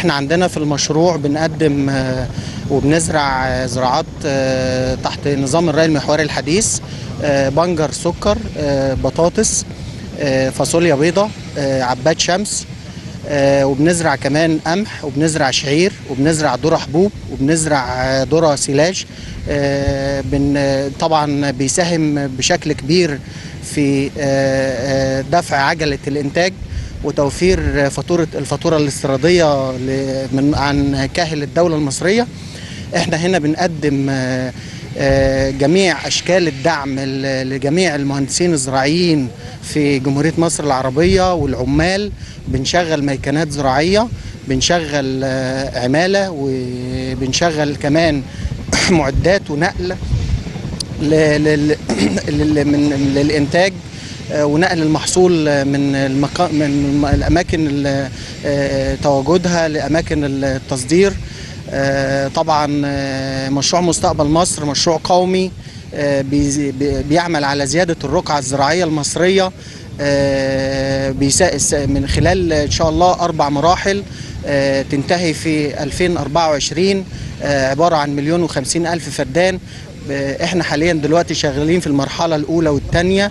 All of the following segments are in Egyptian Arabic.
احنا عندنا في المشروع بنقدم آه، وبنزرع آه، زراعات آه، تحت نظام الري المحوري الحديث آه، بنجر سكر آه، بطاطس آه، فاصوليا بيضة آه، عباد شمس آه، وبنزرع كمان قمح وبنزرع شعير وبنزرع ذرة حبوب وبنزرع آه، ذرة سيلاج آه، بن آه، طبعا بيساهم بشكل كبير في آه، آه، دفع عجلة الإنتاج وتوفير فاتورة الفاتورة الاستيرادية ل- من عن كاهل الدولة المصرية احنا هنا بنقدم آه، آه، جميع اشكال الدعم ل- لجميع المهندسين الزراعيين في جمهوريه مصر العربيه والعمال بنشغل ميكانات زراعيه بنشغل آه، عماله وبنشغل كمان معدات ونقل ل- لل- لل- من للانتاج آه، ونقل المحصول آه، من المكا... من الم- الاماكن ال- آه، تواجدها لاماكن التصدير آه، طبعا آه، مشروع مستقبل مصر مشروع قومي آه، بيز- بي- بيعمل على زياده الرقعه الزراعيه المصريه آه، بيسا- س- من خلال ان شاء الله اربع مراحل آه، تنتهي في 2024 آه، عباره عن مليون وخمسين الف فدان آه، احنا حاليا دلوقتي شغالين في المرحله الاولى والثانيه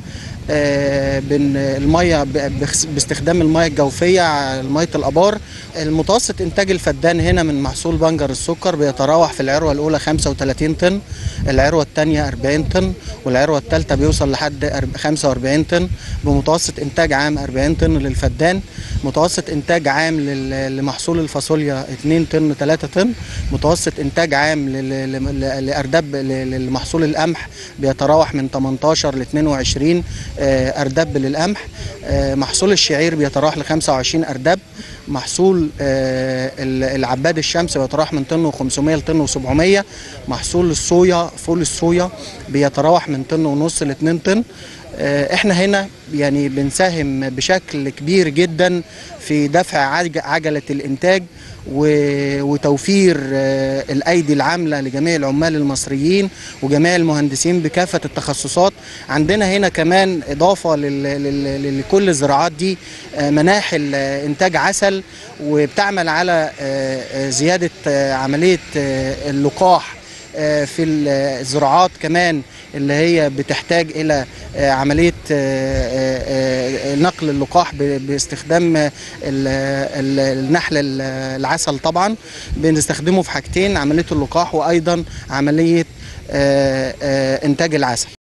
بن الميه ب- بخس- باستخدام الميه الجوفيه على ميه الابار المتوسط انتاج الفدان هنا من محصول بنجر السكر بيتراوح في العروه الاولى 35 طن العروه الثانيه 40 طن والعروه الثالثه بيوصل لحد أرب- 45 طن بمتوسط انتاج عام 40 طن للفدان متوسط انتاج عام لل- لمحصول الفاصوليا 2 طن 3 طن متوسط انتاج عام لل- لل- لارداب ل- للمحصول القمح بيتراوح من 18 ل 22 آه، ارداب للقمح آه، محصول الشعير بيتراوح ل 25 ارداب محصول آه، ال- العباد الشمس بيتراوح من طن و500 لطن و700 محصول الصويا فول الصويا بيتراوح من طن ونص ل 2 طن آه، احنا هنا يعني بنساهم بشكل كبير جدا في دفع عج- عجلة الإنتاج و- وتوفير آه، الأيدي العاملة لجميع العمال المصريين وجميع المهندسين بكافة التخصصات عندنا هنا كمان إضافة لل- لل- لكل الزراعات دي آه، مناحل آه، إنتاج عسل وبتعمل على آه، آه، زيادة آه، عملية آه، اللقاح آه، في الزراعات كمان اللي هي بتحتاج الى آه، عمليه آه، آه، آه، نقل اللقاح ب- باستخدام ال- ال- النحل ال- العسل طبعا بنستخدمه في حاجتين عمليه اللقاح وايضا عمليه آه، آه، انتاج العسل